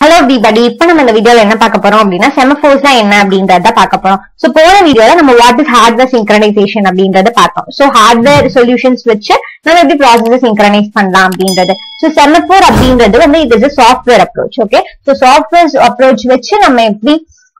Hello everybody இப்ப நம்ம இந்த வீடியோல என்ன பார்க்க போறோம் அப்படின்னா செமஃபோர்ஸ்னா என்ன அப்படின்றத பார்க்க போறோம் சோ போன வீடியோல நம்ம வாட் இஸ் ஹார்ட்வேர் சிங்க்ரனைசேஷன் அப்படின்றத பார்த்தோம் சோ ஹார்ட்வேர் சொல்யூஷன்ஸ் வச்சு நம்ம எப்படி ப்ராசஸ் சிங்க்ரனைஸ் பண்ணலாம் அப்படின்றது சோ செமஃபோர் அப்படின்றது வந்து இது is software approach okay so software approach வச்சு நம்ம எப்படி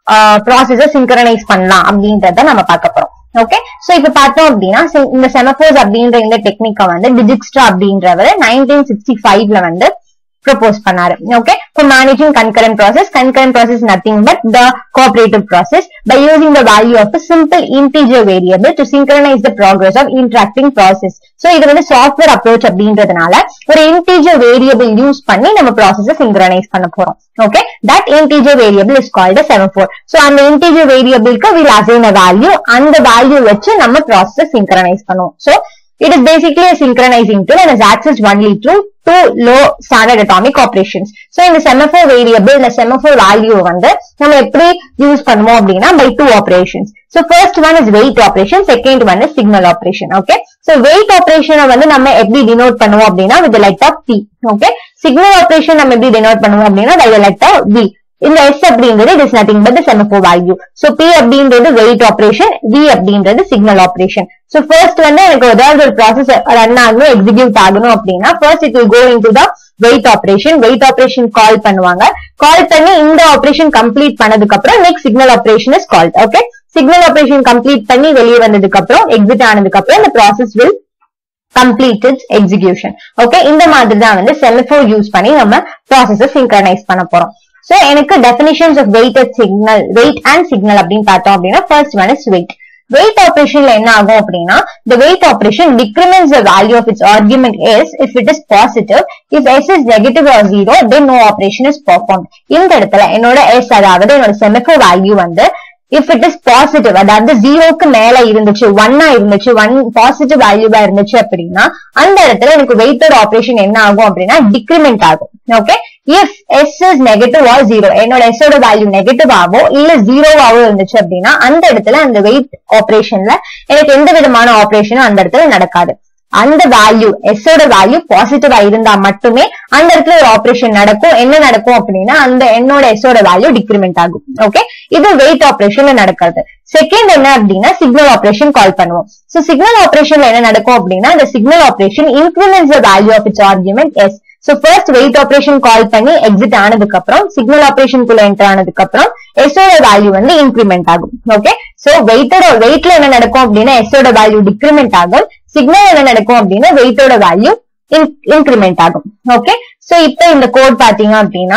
ப்ராசஸ சிங்க்ரனைஸ் பண்ணலாம் அப்படின்றத நம்ம பார்க்க போறோம் ஓகே சோ இப்ப பார்த்தோம் அப்படின்னா so இந்த செமஃபோர்ஸ் அப்படின்ற இந்த டெக்னிக்கை வந்து டிஜிக்ஸ்ட்ரா அப்படின்றவர் நைன்டீன் சிக்ஸ்டி ஃபைவ்ல வந்து ப்ரொபோஸ் பண்ணாரு okay for managing concurrent process concurrent process is nothing but the cooperative process by using the value of a simple integer variable to synchronize the progress of interacting process so இது வந்து software approach அப்படின்றதுனால ஒரு integer variable use பண்ணி நம்ம ப்ராசஸ synchronize பண்ண போறோம் okay that integer variable is called a semaphore so அந்த integer variableக்கு we'll assign a value அந்த வேல்யூ வச்சு நம்ம ப்ராசஸ synchronize பண்ணுவோம் so it is basically a synchronizing tool and is accessed only through two low standard atomic operations. So இந்த semaphore variable, இந்த semaphore value வந்து நம்ம எப்படி யூஸ் பண்ணுவோம் அப்படின்னா by two operations. So first one is wait operation, second one is signal operation. Okay. So wait operation வந்து நம்ம எப்படி denote பண்ணுவோம் அப்படின்னா with the letter P. Okay. Signal operation நம்ம எப்படி denote பண்ணுவோம் அப்படின்னா by the letter V. இந்த S அப்படின்றது it is nothing but semaphore value so P அப்படின்றது வெயிட் ஆபரேஷன் V அப்படின்றது சிக்னல் ஆபரேஷன் சோ ஃபர்ஸ்ட் வந்து எனக்கு ஏதாவது ஒரு ப்ராசஸ் ரன் ஆகணும் எக்ஸிக்யூட் ஆகணும் அப்படின்னா first it will go in to the wait operation wait operation call பண்ணுவாங்க கால் பண்ணி இந்த ஆபரேஷன் கம்ப்ளீட் பண்ணதுக்கு அப்புறம் next signal operation is called okay signal operation complete பண்ணி வெளியே வந்ததுக்கு அப்புறம் எக்ஸிட் ஆனதுக்கு அப்புறம் இந்த process will completed execution okay இந்த மாதிரி தான் வந்து செமஃபோர் யூஸ் பண்ணி நம்ம ப்ராசஸ சிங்க்ரனைஸ் பண்ண போறோம் சோ எனக்கு definitions of weighted signal wait and signal அப்படின்னு பார்த்தோம் அப்படின்னா first one is wait wait ஆபரேஷன்ல என்ன ஆகும் அப்படின்னா the weight operation decrements the value of its argument s if it is positive if s is negative or zero then no operation is performed இந்த இடத்துல என்னோட s அதாவது என்னோட semaphore value வந்து இஃப் இட் இஸ் பாசிட்டிவ் அதாவது ஜீரோக்கு மேல இருந்துச்சு ஒன்னா இருந்துச்சு ஒன் பாசிட்டிவ் வேல்யூவா இருந்துச்சு அப்படின்னா அந்த இடத்துல எனக்கு வெயிட்டட் ஆபரேஷன் என்ன ஆகும் அப்படின்னா டிக்ரிமெண்ட் ஆகும் okay if S is negative or zero என்னோட எஸ் ஓட வேல்யூ நெகட்டிவ் ஆவோ இல்ல ஜீரோவாவோ இருந்துச்சு அப்படின்னா அந்த இடத்துல அந்த வெயிட் ஆபரேஷன்ல எனக்கு எந்த விதமான ஆபரேஷனும் அந்த இடத்துல நடக்காது அந்த வேல்யூ எஸ் ஓட வேல்யூ பாசிட்டிவா இருந்தா மட்டுமே அந்த இடத்துல ஒரு ஆபரேஷன் நடக்கும் என்ன நடக்கும் அப்படின்னா அந்த என்னோட எஸ் ஓட வேல்யூ டிக்ரிமெண்ட் ஆகும் ஓகே இது வெயிட் ஆபரேஷன்ல நடக்கிறது செகண்ட் என்ன அப்படின்னா சிக்னல் ஆபரேஷன் கால் பண்ணுவோம் சோ சிக்னல் ஆபரேஷன்ல என்ன நடக்கும் அப்படின்னா இந்த signal operation increments the value of its argument S so first wait operation call பண்ணி எக்ஸிட் ஆனதுக்கு அப்புறம் சிக்னல் ஆபரேஷன் குள்ள என்டர் ஆனதுக்கு அப்புறம் எஸ் ஓட வேல்யூ வந்து இன்க்ரிமெண்ட் ஆகும் ஓகே சோ வெயிட்டோட வெயிட்ல என்ன நடக்கும் அப்படின்னா எஸ் ஓட வேல்யூ டிக்ரிமெண்ட் ஆகும் சிக்னல் என்ன நடக்கும் அப்படின்னா வெயிட்டோட வேல்யூ இன்க்ரிமெண்ட் ஆகும் ஓகே சோ இப்போ இந்த கோட் பாத்தீங்க அப்படின்னா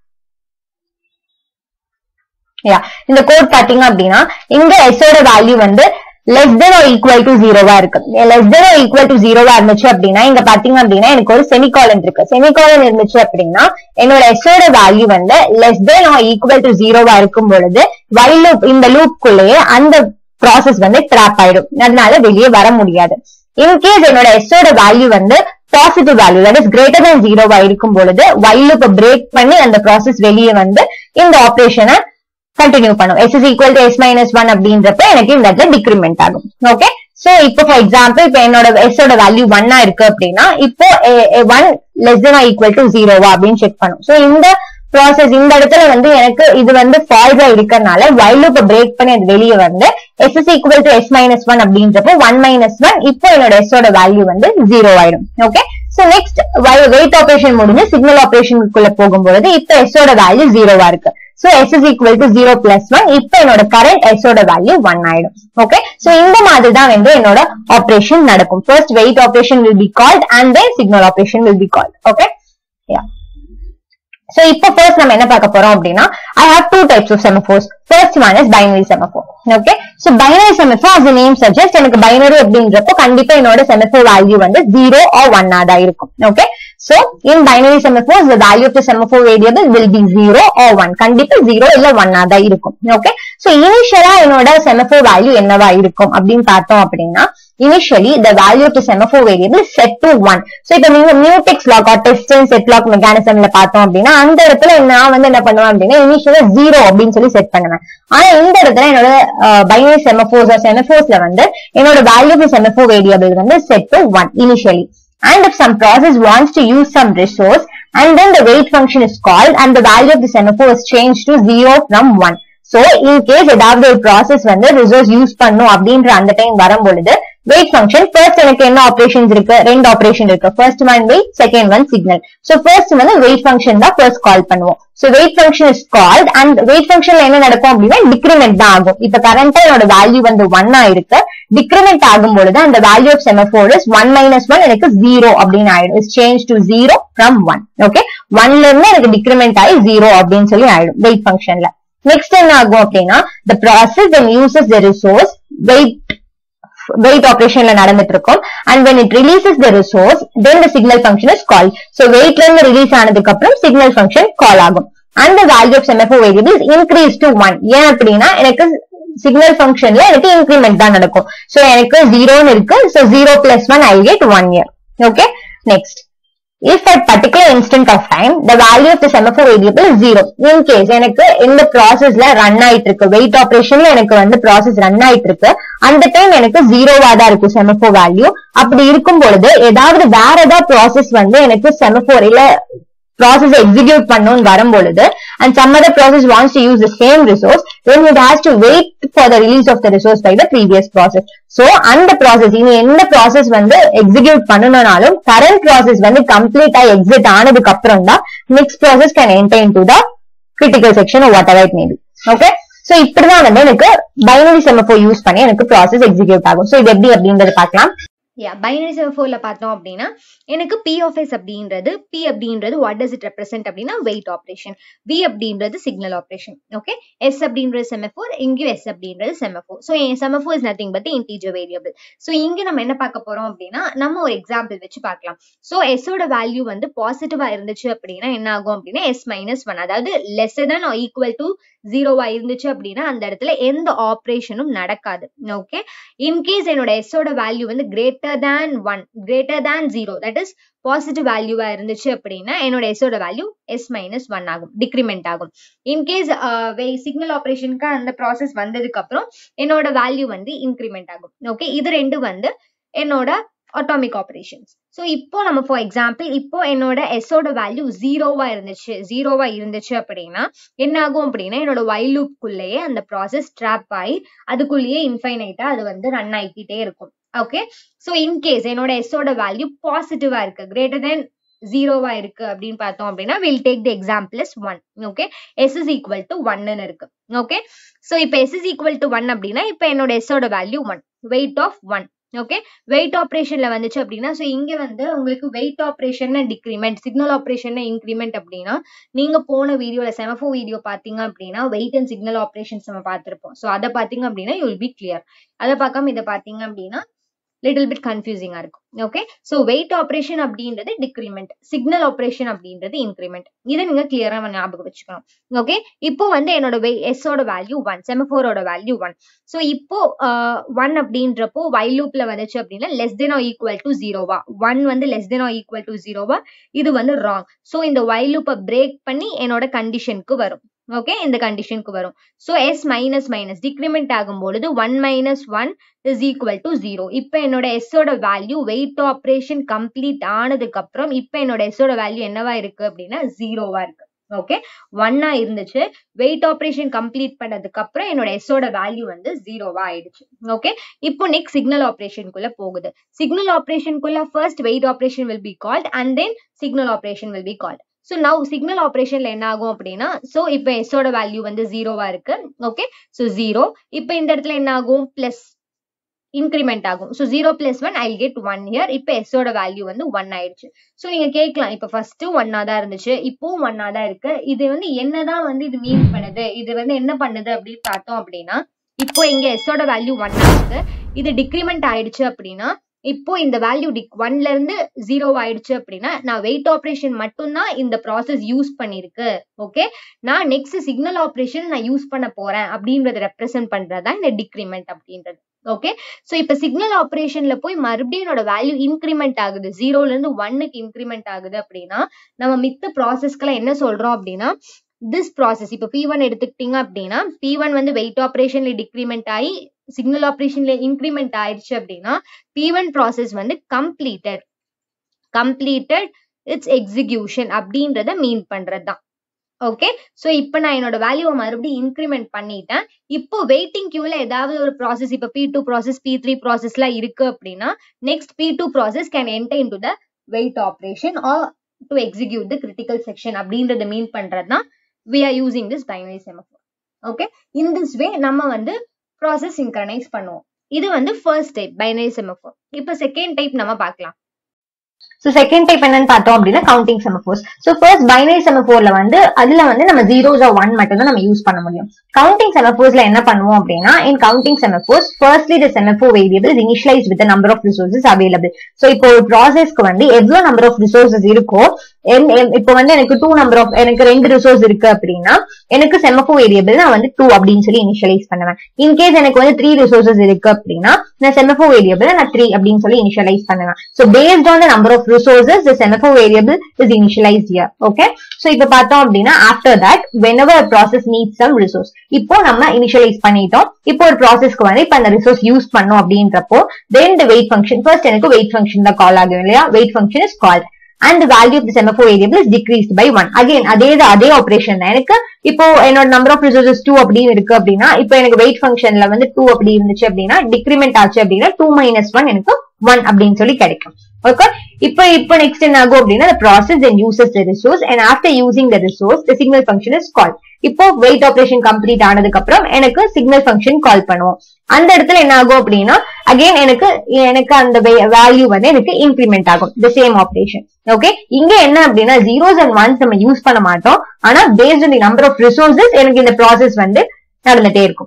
யா இந்த கோட் பாத்தீங்க அப்படின்னா இங்க எஸ் ஓட வேல்யூ வந்து less than or equal to ஜீரோவா இருக்கு less than or equal to ஜீரோவா இருந்துச்சு அப்படின்னா இங்க பாத்தீங்க அப்படின்னா எனக்கு ஒரு செமிகாலன் இருக்கு செமிகாலன் இருந்துச்சு அப்படின்னா என்னோட எஸ் ஓட வேல்யூ வந்து less than or equal to ஜீரோவா இருக்கும் பொழுது வைல் லூப் இந்த லூப்குள்ளேயே அந்த ப்ராசஸ் வந்து ட்ராப் ஆயிடும் அதனால வெளியே வர முடியாது இன்கேஸ் என்னோட எஸ் ஓட வேல்யூ வந்து positive value that is greater than ஜீரோவா இருக்கும் பொழுது வைல் லூப்பை பிரேக் பண்ணி அந்த ப்ராசஸ் வெளியே வந்து இந்த ஆபரேஷனை கண்டினியூ பண்ணும் S is equal to S minus one அப்படின்றப்ப எனக்கு இந்த இடத்துல டிக்ரிமெண்ட் ஆகும் ஓகே சோ இப்போ ஃபார் எக்ஸாம்பிள் இப்போ என்னோட எஸ் ஓட வேல்யூ ஒன்னா இருக்கு அப்படின்னா இப்போ one less than equal to ஜீரோவா அப்படின்னு செக் பண்ணும் சோ இந்த ப்ராசஸ் இந்த இடத்துல வந்து எனக்கு இது வந்து ஃபால்ஸா இருக்கறனால வைல் லூப்பை பிரேக் பண்ணி அது வெளியே வந்து S is equal to S minus one அப்படின்றப்போ ஒன் மைனஸ் ஒன் இப்போ என்னோட எஸ் ஓட வேல்யூ வந்து ஜீரோ ஆயிடும் okay so next wait operation முடிஞ்சு சிக்னல் ஆபரேஷனுக்குள்ள போகும்பொழுது இப்போ எஸ் ஓட வேல்யூ ஜீரோவா இருக்கு so S is equal to zero plus one இப்போ என்னோட கரண்ட் எஸ் ஓட வேல்யூ ஒன் ஆயிடும் ஓகே சோ இந்த மாதிரி தான் வந்து என்னோட ஆபரேஷன் நடக்கும் first wait operation will be called and then signal operation will be called okay yeah so இப்போ ஃபர்ஸ்ட் நம்ம என்ன பார்க்க போறோம் அப்படின்னா I have two types of semaphores first one is binary semaphore okay so binary semaphore as a name suggest எனக்கு binary அப்படின்றப்போ கண்டிப்பா என்னோட செமஃபோர் வேல்யூ வந்து ஜீரோ ஆர் ஒன்னா தான் இருக்கும் okay so in binary semaphores the value of the semaphore variable will be zero or one கண்டிப்பா zero இல்ல ஒன்னா தான் இருக்கும் ஓகே சோ இனிஷியலா என்னோட செமஃபோர் வேல்யூ என்னவா இருக்கும் அப்படின்னு பார்த்தோம் அப்படின்னா initially the value of the semaphore variable is set to 1 so இப்ப நீங்க mutex lock or test and set lock மெக்கானிசம்ல பார்த்தோம் அப்படின்னா அந்த இடத்துல நான் வந்து என்ன பண்ணுவேன் அப்படின்னா இனிஷியலா ஜீரோ அப்படின்னு சொல்லி செட் பண்ணுவேன் ஆனா இந்த இடத்துல என்னோட பைனரி செமஃபோர்ஸ் ஆர் செமஃபோர்ஸ்ல வந்து என்னோட வேல்யூ ஆஃப் செமஃபோர் வேரியபிள் வந்து set to 1 initially and if some process wants to use some resource and then the weight function is called and the value of the semaphore is changed to 0 from 1 so in case ஏதாவது ஒரு process வந்து resource use பண்ணும் அப்படின்ற அந்த time வரும் பொழுது wait function first எனக்கு என்ன ஆபரேஷன்ஸ் இருக்கு ரெண்டு ஆபரேஷன் இருக்கு first one wait second one signal so first வந்து வெயிட் ஃபங்க்ஷன் தான் ஃபர்ஸ்ட் கால் பண்ணுவோம் so wait function is called and wait ஃபங்க்ஷன்ல என்ன நடக்கும் அப்படின்னா டிக்ரிமெண்ட் தான் ஆகும் இப்ப கரண்டா என்னோட வேல்யூ வந்து ஒன்னா இருக்கு டிக்ரிமெண்ட் ஆகும் பொழுது அந்த value of semaphore is one minus one எனக்கு ஜீரோ அப்படின்னு ஆயிடும் is change to zero from one okay ஒன்ல இருந்து எனக்கு டிக்ரிமெண்ட் ஆகி ஜீரோ அப்படின்னு சொல்லி ஆயிடும் வெயிட் ஃபங்க்ஷன்ல நெக்ஸ்ட் என்ன ஆகும் அப்படின்னா the process then uses the resource weight wait ஆபரேஷன்ல நடந்துட்டு இருக்கும் and when it releases the resource then the signal function is called so வெயிட்ல இருந்து ரிலீஸ் ஆனதுக்கு அப்புறம் சிக்னல் ஃபங்க்ஷன் கால் ஆகும் and the value of semaphore variable is increased to 1 ஏன் அப்படின்னா எனக்கு சிக்னல் ஃபங்க்ஷன்ல எனக்கு இன்க்ரிமெண்ட் தான் நடக்கும் சோ எனக்கு ஜீரோன்னு இருக்கு so zero plus one I get one here okay next if at particular instant of time the value of the semaphore variable is zero in case எனக்கு இந்த ப்ராசஸ்ல ரன் ஆயிட்டு இருக்கு வெயிட் ஆபரேஷன்ல எனக்கு வந்து ப்ராசஸ் ரன் ஆயிட்டு இருக்கு அந்த டைம் எனக்கு ஜீரோவா தான் இருக்கும் செமஃபோர் வேல்யூ அப்படி இருக்கும் பொழுது ஏதாவது வேற ஏதாவது ப்ராசஸ் வந்து எனக்கு செமஃபோர் இல்ல ப்ராசஸ் எக்ஸிக்யூட் பண்ணணும்னு வரும் பொழுது and some other process wants to use the same resource then it has to wait for the release of the resource by the previous process so அந்த ப்ராசஸ் இனி எந்த process வந்து execute பண்ணணும்னாலும் current process வந்து கம்ப்ளீட்டா exit ஆனதுக்கு அப்புறம் தான் next process can enter in to the critical section whatever it maybe okay so இப்படிதான் வந்து எனக்கு பைனரி செமஃபோர் யூஸ் பண்ணி எனக்கு ப்ராசஸ் எக்ஸிக்யூட் ஆகும் சோ இது எப்படி அப்படின்றத பார்க்கலாம் யா பைனரி செமஃபோர்ல பார்த்தோம் அப்படின்னா எனக்கு பி ஆஃப் எஸ் அப்படின்றது பி அப்படின்றது வாட் டஸ் இட் ரெப்ரசென்ட் அப்படின்னா வெயிட் ஆப்ரேஷன் வி அப்படின்றது சிக்னல் ஆப்ரேஷன் ஓகே எஸ் அப்படின்றது செமஃபோர் இங்கேயும் எஸ் அப்படின்றது semaphore so semaphore is nothing but integer variable so இங்க நம்ம என்ன பார்க்க போறோம் அப்படின்னா நம்ம ஒரு எக்ஸாம்பிள் வச்சு பார்க்கலாம் ஸோ எஸ்ஸோட வேல்யூ வந்து பாசிட்டிவா இருந்துச்சு அப்படின்னா என்ன ஆகும் அப்படின்னா எஸ் மைனஸ் ஒன் அதாவது lesser than or equal to ஜீரோவா இருந்துச்சு அப்படின்னா அந்த இடத்துல எந்த ஆப்ரேஷனும் நடக்காது ஓகே இன்கேஸ் என்னோட எஸ்ஸோட வேல்யூ வந்து greater than one greater than zero that is positive வேல்யூவா இருந்துச்சு அப்படின்னா என்னோட எஸ்ஸோட வேல்யூ எஸ் மைனஸ் ஒன் ஆகும் டிக்ரிமெண்ட் ஆகும் இன்கேஸ் சிக்னல் ஆப்ரேஷனுக்கு அந்த ப்ராசஸ் வந்ததுக்கு அப்புறம் என்னோட வேல்யூ வந்து இன்க்ரிமெண்ட் ஆகும் ஓகே இது ரெண்டு வந்து என்னோட அட்டாமிக் ஆப்ரேஷன்ஸ் ஸோ இப்போ நம்ம ஃபார் எக்ஸாம்பிள் இப்போ என்னோட எஸ்ஸோட வேல்யூ ஜீரோவா இருந்துச்சு ஜீரோவா இருந்துச்சு அப்படின்னா என்ன ஆகும் அப்படின்னா என்னோட வைலூப்குள்ளேயே அந்த ப்ராசஸ் ட்ராப் ஆகி அதுக்குள்ளேயே இன்ஃபைனைட்டா அது வந்து ரன் ஆகிக்கிட்டே இருக்கும் ஓகே ஸோ இன்கேஸ் என்னோட எஸ்ஸோட வேல்யூ பாசிட்டிவா இருக்கு கிரேட்டர் தென் ஜீரோவா இருக்கு அப்படின்னு பார்த்தோம் அப்படின்னா will take the example is one okay S is equal to ஒன்னு இருக்கு ஓகே ஸோ இப்போ S is equal to one அப்படின்னா இப்போ என்னோட எஸ்ஸோட value one wait of one okay wait ஆப்ரேஷன்ல வந்துச்சு அப்படின்னா ஸோ இங்க வந்து உங்களுக்கு wait operation decrement signal operation increment அப்படின்னா நீங்க போன வீடியோல செமஃபோ வீடியோ பாத்தீங்க அப்படின்னா வெயிட் அண்ட் சிக்னல் ஆப்ரேஷன்ஸ் நம்ம பார்த்திருப்போம் ஸோ அதை பாத்தீங்க அப்படின்னா யூ வில் பி கிளியர் அதை பார்க்காம இதை பாத்தீங்க அப்படின்னா லிட்டில் பிட் கன்ஃபியூசிங்கா இருக்கும் ஓகே ஸோ வெயிட் ஆப்ரேஷன் அப்படின்றது டிக்ரிமெண்ட் சிக்னல் ஆப்ரேஷன் அப்படின்றது இன்க்ரிமெண்ட் இதை நீங்க கிளியரா ஞாபகம் வச்சுக்கணும் ஓகே இப்போ வந்து என்னோட எஸ்ஸோட வேல்யூ ஒன் செமஃபோரோட வேல்யூ ஒன் ஸோ இப்போ ஒன் அப்படின்றப்போ வைலூப்ல வந்துச்சு அப்படின்னா less than or equal to ஜீரோவா ஒன் வந்து less than or equal to ஜீரோவா இது வந்து ராங் ஸோ இந்த வைலூப்பை பிரேக் பண்ணி என்னோட கண்டிஷனுக்கு வரும் ஓகே இந்த கண்டிஷனுக்கு வரும் so S minus minus decrement ஆகும் பொழுது one minus one is equal to zero இப்போ என்னோட எஸ்ஸோட வேல்யூ வெயிட் ஆப்ரேஷன் கம்ப்ளீட் ஆனதுக்கு அப்புறம் இப்போ என்னோட எஸ்ஸோட வேல்யூ என்னவா இருக்கு அப்படின்னா ஜீரோவா இருக்கு ஓகே ஒன்னா இருந்துச்சு வெயிட் ஆப்ரேஷன் கம்ப்ளீட் பண்ணதுக்கு அப்புறம் என்னோட எஸ்ஸோட வேல்யூ வந்து ஜீரோவா ஆயிடுச்சு ஓகே இப்போ நெக்ஸ்ட் சிக்னல் ஆப்ரேஷனுக்குள்ள போகுது சிக்னல் ஆப்ரேஷனுக்குள்ள first wait operation will be called and then signal operation will be called so now signal ஆப்ரேஷன்ல என்ன ஆகும் அப்படின்னா ஸோ இப்போ எஸ்ஸோட வேல்யூ வந்து ஜீரோவா இருக்கு ஓகே ஸோ ஜீரோ இப்போ இந்த இடத்துல என்ன ஆகும் பிளஸ் இன்க்ரிமெண்ட் ஆகும் so zero plus one I get one here இப்போ எஸ்ஸோட வேல்யூ வந்து ஒன் ஆயிடுச்சு ஸோ நீங்க கேட்கலாம் இப்போ ஃபர்ஸ்ட் ஒன்னா தான் இருந்துச்சு இப்போவும் ஒன்னா தான் இருக்கு இது வந்து என்னதான் வந்து இது மீன் பண்ணுது இது வந்து என்ன பண்ணுது அப்படின்னு பார்த்தோம் அப்படின்னா இப்போ இங்க எஸ்ஸோட வேல்யூ ஒன் இருக்கு இது டிக்ரிமெண்ட் ஆயிடுச்சு அப்படின்னா இப்போ இந்த வேல்யூ டிக் ஒன்ல இருந்து ஜீரோ ஆயிடுச்சு அப்படின்னா நான் வெயிட் ஆப்ரேஷன் மட்டும்தான் இந்த ப்ராசஸ் யூஸ் பண்ணிருக்கு ஓகே நான் நெக்ஸ்ட் சிக்னல் ஆப்ரேஷன் நான் யூஸ் பண்ண போறேன் அப்படின்றத ரெப்ரசென்ட் பண்றதா இந்த டிக்ரிமெண்ட் அப்படின்றது ஓகே ஸோ இப்போ சிக்னல் ஆப்ரேஷன்ல போய் மறுபடியும் என்னோட வேல்யூ இன்க்ரிமெண்ட் ஆகுது ஜீரோல இருந்து ஒன்னுக்கு இன்க்ரிமெண்ட் ஆகுது அப்படின்னா நம்ம மித்த ப்ராசஸ்க்கெல்லாம் என்ன சொல்றோம் அப்படின்னா திஸ் ப்ராசஸ் இப்போ பி ஒன் எடுத்துக்கிட்டீங்க அப்படின்னா பி ஒன் வந்து வெயிட் ஆப்ரேஷன்ல டிக்ரிமெண்ட் ஆகி சிக்னல் ஆப்ரேஷன்ல இன்க்ரிமெண்ட் ஆயிடுச்சு அப்படின்னா பி ஒன் ப்ராசஸ் வந்து கம்ப்ளீட்டட் கம்ப்ளீட்டட் இட்ஸ் எக்ஸிகியூஷன் அப்படின்றத மீன் பண்றது தான் ஓகே ஸோ இப்போ நான் என்னோட வேல்யூவை மறுபடியும் இன்க்ரிமெண்ட் பண்ணிட்டேன் இப்போ வெயிட்டிங் கியூல ஏதாவது ஒரு ப்ராசஸ் இப்போ P two process P three ப்ராசஸ்லாம் இருக்கு அப்படின்னா next P two process can enter in to the wait operation or to execute the critical section அப்படின்றத மீன் பண்றது தான் we are using this binary semaphore okay in this way நம்ம வந்து process synchronize பண்ணுவோம் இது வந்து ஃபர்ஸ்ட் டைப் பைனரி செமஃபோர் இப்போ second type நம்ம பார்க்கலாம் ஸோ செகண்ட் டைப் என்னன்னு பார்த்தோம் அப்படின்னா counting semaphores so first binary செமஃபோர்ல வந்து அதுல வந்து நம்ம ஜீரோஸ் ஒன் மட்டும் தான் நம்ம யூஸ் பண்ண முடியும் கவுண்டிங் செமஃபோர்ஸ்ல என்ன பண்ணுவோம் அப்படின்னா in counting semaphores firstly the semaphore variable initialize with number of resources available so இப்போ ஒரு ப்ராசஸ்க்கு வந்து எவ்வளவு நம்பர் ஆஃப் ரிசோர்சஸ் இருக்கோ இப்போ வந்து எனக்கு டூ நம்பர் ஆஃப் எனக்கு ரெண்டு ரிசோர்ஸ் இருக்கு அப்படின்னா எனக்கு செமஃபோர் வேரியபிள் நான் வந்து டூ அப்படின்னு சொல்லி இனிஷியலைஸ் பண்ணுவேன் இன்கேஸ் எனக்கு வந்து த்ரீ ரிசோர்சஸ் இருக்கு அப்படின்னா நான் செமஃபோர் வேரியபிள் நான் த்ரீ அப்படின்னு சொல்லி இனிஷியலைஸ் பண்ணுவேன் so based on the number of resources the semaphore variable is initialized here okay so இப்ப பார்த்தோம் அப்படின்னா after that whenever a process needs some resource இப்போ நம்ம initialize பண்ணிட்டோம் இப்போ ஒரு ப்ராசஸ்க்கு வந்து இப்ப அந்த ரிசோர்ஸ் யூஸ் பண்ணோம் அப்படின்றப்போ then the wait function first எனக்கு wait function தான் கால் ஆகும் இல்லையா wait function is called and the value of the semaphore variable is decreased by one again அதே அதே ஆபரேஷன் தான் எனக்கு இப்போ என்னோட நம்பர் ஆஃப் ரிசோர்சஸ் டூ அப்படின்னு இருக்கு அப்படின்னா இப்போ எனக்கு வெயிட் ஃபங்க்ஷன்ல வந்து டூ அப்படி இருந்துச்சு அப்படின்னா டிக்ரிமெண்ட் ஆச்சு அப்படின்னா டூ மைனஸ் ஒன் எனக்கு ஒன் அப்படின்னு சொல்லி கிடைக்கும் ஓகே இப்போ இப்போ நெக்ஸ்ட் என்ன ஆகும் அப்படின்னா the process then uses the resource and after using the resource the signal function is called இப்போ வெயிட் ஆபரேஷன் கம்ப்ளீட் ஆனதுக்கு அப்புறம் எனக்கு சிக்னல் ஃபங்க்ஷன் கால் பண்ணுவோம் அந்த இடத்துல என்ன ஆகும் அப்படின்னா அகைன் எனக்கு எனக்கு அந்த வேல்யூ வந்து எனக்கு இன்க்ரிமெண்ட் ஆகும் த சேம் ஆபரேஷன் ஓகே இங்க என்ன அப்படின்னா ஜீரோஸ் அண்ட் ஒன்ஸ் நம்ம யூஸ் பண்ண மாட்டோம் ஆனா based on the number of resources எனக்கு இந்த ப்ராசஸ் வந்து நடந்துட்டே இருக்கும்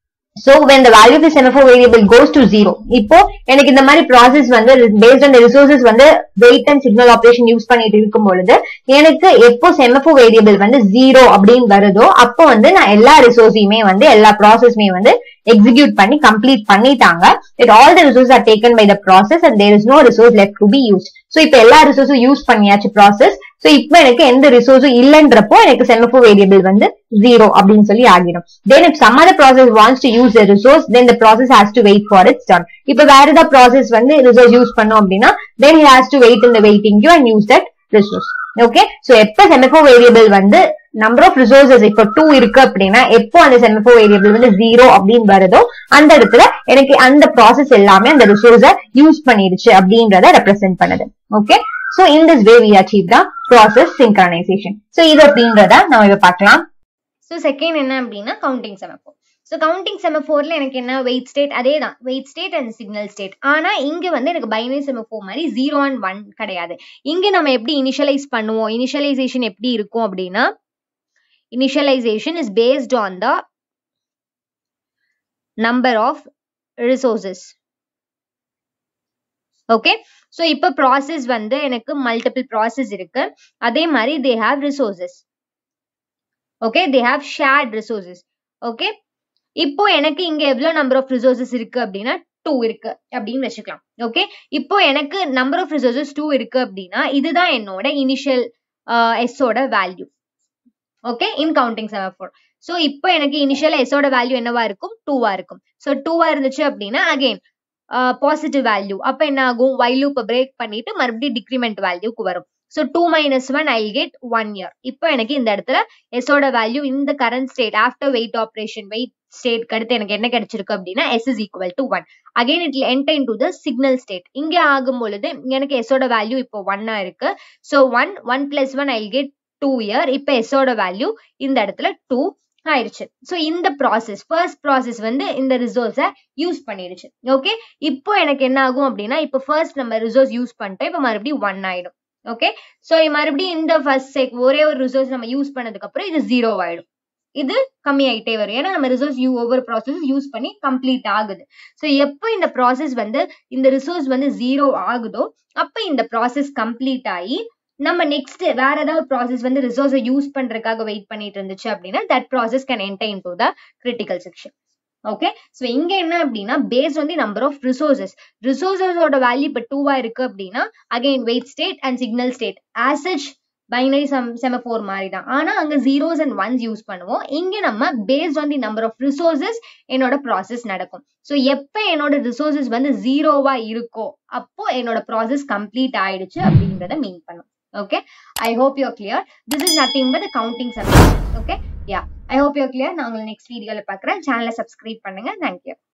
so when the value of the semaphore variable goes to zero இப்போ எனக்கு இந்த மாதிரி process வந்து based on the resources வந்து wait and signal operation use பண்ணிட்டு இருக்கும் பொழுது எனக்கு எப்போ semaphore variable வந்து zero அப்படின்னு வருதோ அப்போ வந்து நான் எல்லா ரிசோர்ஸையுமே வந்து எல்லா ப்ராசஸ்மே வந்து எக்ஸிக்யூட் பண்ணி கம்ப்ளீட் பண்ணிட்டாங்க it all the resources are taken by the process and there is no resource left to be used so இப்போ எல்லா ரிசோர்ஸும் யூஸ் பண்ணியாச்சு ப்ராசஸ் சோ இப்போ எனக்கு எந்த ரிசோர்ஸும் இல்லன்றப்போ எனக்கு செமஃபோ வேரியபிள் வந்து ஜீரோ அப்படின்னு சொல்லி ஆகிடும் then if some other process wants to use the resource then the process has to wait for its turn இப்போ வேற ஏதாவது ப்ராசஸ் வந்து ரிசோர்ஸ் யூஸ் பண்ணோம் அப்படின்னா then he has to wait in the waiting queue and use that resource okay so எப்ப semaphore variable வந்து number of resources இப்போ two இருக்கு அப்படின்னா எப்போ அந்த செமஃபோ வேரியபிள் வந்து ஜீரோ அப்படின்னு வருதோ அந்த இடத்துல எனக்கு அந்த ப்ராசஸ் எல்லாமே அந்த ரிசோர்ஸ யூஸ் பண்ணிடுச்சு அப்படின்றத ரெப்ரசென்ட் பண்ணுது okay so in this way we achieve the process synchronization so இது அப்படின்றத நம்ம இப்ப பார்க்கலாம் ஸோ செகண்ட் என்ன அப்படின்னா கவுண்டிங் செமஃபோர் ஸோ கவுண்டிங் செமஃபோர்ல எனக்கு என்ன வெயிட் ஸ்டேட் அதே தான் wait state and signal state ஆனா இங்க வந்து எனக்கு பைனரி செமஃபோர் மாதிரி ஜீரோ அண்ட் ஒன் கிடையாது இங்க நம்ம எப்படி இனிஷியலைஸ் பண்ணுவோம் இனிஷியலைசேஷன் எப்படி இருக்கும் அப்படின்னா initialization is based on the number of resources okay so இப்போ ப்ராசஸ் வந்து எனக்கு மல்டிபிள் ப்ராசஸ் இருக்கு அதே மாதிரி they have resources okay they have shared resources okay இப்போ எனக்கு இங்க எவ்வளவு நம்பர் ஆஃப் ரிசோர்சஸ் இருக்கு அப்படின்னா டூ இருக்கு அப்படின்னு வச்சுக்கலாம் ஓகே இப்போ எனக்கு நம்பர் ஆஃப் ரிசோர்சஸ் டூ இருக்கு அப்படின்னா இதுதான் என்னோட இனிஷியல் எஸ்ஸோட value okay in counting semaphore so இப்போ எனக்கு இனிஷியல் எஸ்ஸோட வேல்யூ என்னவா இருக்கும் டூவா இருக்கும் ஸோ டூவா இருந்துச்சு அப்படின்னா அகெயின் பாசிட்டிவ் வேல்யூ அப்போ என்ன ஆகும் வைலூப்பை பிரேக் பண்ணிட்டு மறுபடியும் டிக்ரிமெண்ட் வேல்யூக்கு வரும் so two minus one I get one here இப்போ எனக்கு இந்த இடத்துல எஸ்ஸோட வேல்யூ இந்த current state after wait operation wait ஸ்டேட்க்கு அடுத்து எனக்கு என்ன கிடைச்சிருக்கு அப்படின்னா S is equal to one again இட்ல entering to the signal state இங்க ஆகும் பொழுது எனக்கு எஸ்ஸோட வேல்யூ இப்போ ஒன்னா இருக்கு so one one plus one I get two here இப்போ எஸ்ஸோட வேல்யூ இந்த இடத்துல டூ ஆயிடுச்சு ஸோ இந்த ப்ராசஸ் ஃபர்ஸ்ட் ப்ராசஸ் வந்து இந்த ரிசோர்ஸை யூஸ் பண்ணிடுச்சு ஓகே இப்போ எனக்கு என்ன ஆகும் அப்படின்னா இப்போ ஃபர்ஸ்ட் நம்ம ரிசோர்ஸ் யூஸ் பண்ணிட்டோம் இப்போ மறுபடியும் ஒன் ஆயிடும் ஓகே ஸோ மறுபடியும் இந்த ஃபர்ஸ்ட் செக் ஒரே ஒரு ரிசோர்ஸ் நம்ம யூஸ் பண்ணதுக்கு அப்புறம் இது ஜீரோ ஆயிடும் இது கம்மி ஆயிட்டே வரும் ஏன்னா நம்ம ரிசோர்ஸ் யூ ஒவ்வொரு ப்ராசஸ் யூஸ் பண்ணி கம்ப்ளீட் ஆகுது ஸோ எப்போ இந்த ப்ராசஸ் வந்து இந்த ரிசோர்ஸ் வந்து ஜீரோ ஆகுதோ அப்போ இந்த ப்ராசஸ் கம்ப்ளீட் ஆகி நம்ம நெக்ஸ்ட் வேற ஏதாவது ப்ராசஸ் வந்து ரிசோர்ஸை யூஸ் பண்றதுக்காக வெயிட் பண்ணிட்டு இருந்துச்சு அப்படின்னா that process can enter in to the critical section okay so இங்க என்ன அப்படின்னா based on the number of resources ரிசோர்சஸோட வேல்யூ இப்போ டூவா இருக்கு அப்படின்னா again wait state and signal state as such binary some semaphore மாதிரி தான் ஆனா அங்க ஜீரோஸ் அண்ட் ஒன்ஸ் யூஸ் பண்ணுவோம் இங்க நம்ம based on the number of resources என்னோட ப்ராசஸ் நடக்கும் ஸோ எப்போ என்னோட ரிசோர்சஸ் வந்து ஜீரோவா இருக்கோ அப்போ என்னோட ப்ராசஸ் கம்ப்ளீட் ஆயிடுச்சு அப்படின்றத மீன் பண்ணும் okay I hope you clear this is nothing but counting subject okay yeah I hope you clear நான் உங்களை நெக்ஸ்ட் வீடியோல பார்க்குறேன் சேனலை சப்ஸ்கிரைப் பண்ணுங்க தேங்க்யூ